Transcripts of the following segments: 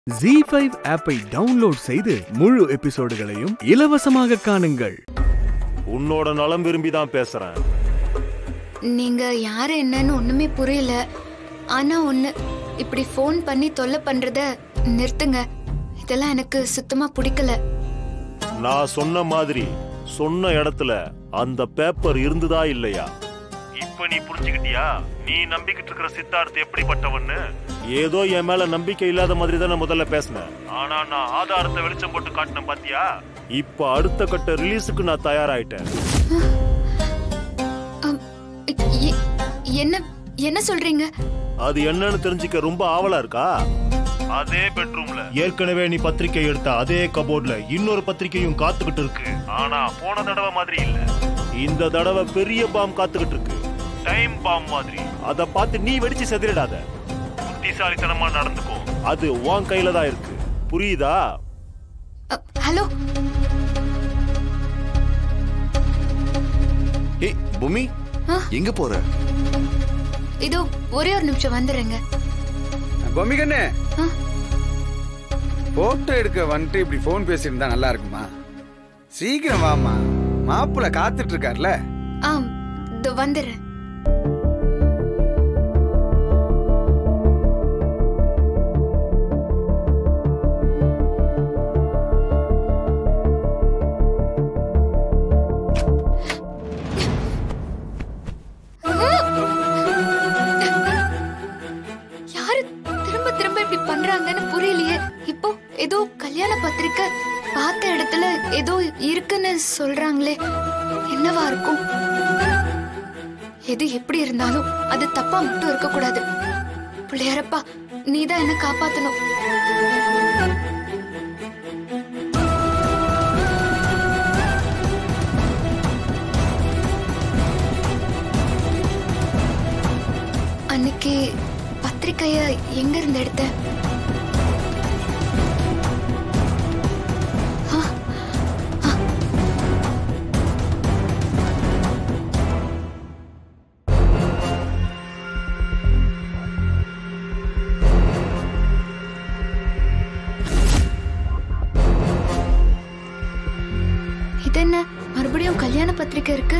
G five ஆப்பை download செய்து முழு எபிசோடுகளையும் இலவசமாக காணுங்கள் உன்னோட நலம் விரும்பி தான் பேசுறேன் நீங்க யாரு என்னன்னு ஒண்ணுமே புரியல ஆனா ஒண்ணு இப்படி ஃபோன் பண்ணி தொல்லை பண்றத நிறுத்துங்க இதெல்லாம் எனக்கு சுத்தமா பிடிக்கல நான் சொன்ன மாதிரி சொன்ன இடத்துல அந்த பேப்பர் இருந்துதா இல்லையா இப்ப நீ புரிஞ்சுக்கிட்டியா நீ நம்பிக்கிட்டு இருக்கிற சித்தார்த் எப்படிப்பட்டவன்னு ஏதோ என் மேல நம்பிக்கை இல்லாத மாதிரி தான் நான் முதல்ல பேசினேன் ஆனா நான் ஆதாரத்தை வெளிச்சம் போட்டு காட்டினேன் பாத்தியா இப்ப அடுத்த கட்ட ரிலீஸுக்கு நான் தயாராயிட்டேன் அம், எ- என்ன என்ன சொல்றீங்க அது என்னன்னு தெரிஞ்சுக்க ரொம்ப ஆவலா இருக்கா அதே பெட்ரூம்ல ஏற்கனவே நீ பத்திரிக்கை எடுத்த அதே கபோர்ட்ல இன்னொரு பத்திரிக்கையும் காத்துக்கிட்டு இருக்கு ஆனா போன தடவை மாதிரி இல்ல இந்த தடவை பெரிய பாம் காத்துக்கிட்டு இருக்கு டைம் பாம் மாதிரி அத பார்த்து நீ வெடிச்சு செதறிடாத புத்திசாலித்தனமா நடந்துக்கோ அது உன் கையில தான் இருக்கு புரியுதா அ, ஹலோ ஏய் பூமி ஆ? எங்க போற இதோ ஒரே ஒரு நிமிஷம் வந்துடுறேங்க பொம்மிகண்ணே ஆ? போட்டோ எடுக்க வந்துட்டு இப்படி ஃபோன் பேசியிருந்தா நல்லா இருக்குமா சீக்கிரம் வாமா மாப்பிள்ள காத்துட்டு இருக்கார்ல ஆம் இதோ வந்துடுறேன் யாரு திரும்ப திரும்ப இப்படி பண்றாங்கன்னு புரியலையே இப்போ ஏதோ கல்யாண பத்திரிக்கை பார்த்த இடத்துல ஏதோ இருக்குன்னு சொல்றாங்களே என்னவா இருக்கும் எது எப்படி இருந்தாலும் அது தப்பா மட்டும் இருக்க கூடாது பிள்ளையாரப்பா நீதான் என்ன காப்பாத்தணும் அன்னைக்கு பத்திரிக்கைய எங்க இருந்து எடுத்த ஆ, ஆ. இது என்ன மறுபடியும் கல்யாண பத்திரிக்கை இருக்கு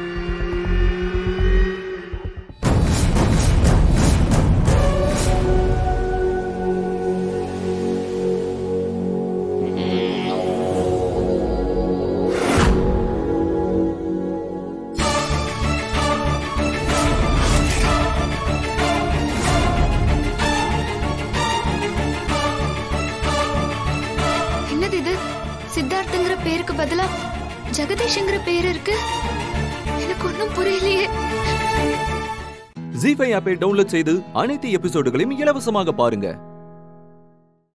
என்னது இது சித்தார்த்துங்கிற பேருக்கு பதிலா ஜெகதீஷ்ங்கிற பேர் இருக்கு எனக்கு ஒன்றும் புரியலையே ஜி ஃபைவ் ஆப்பை டவுன்லோட் செய்து அனைத்து எபிசோடுகளையும் இலவசமாக பாருங்க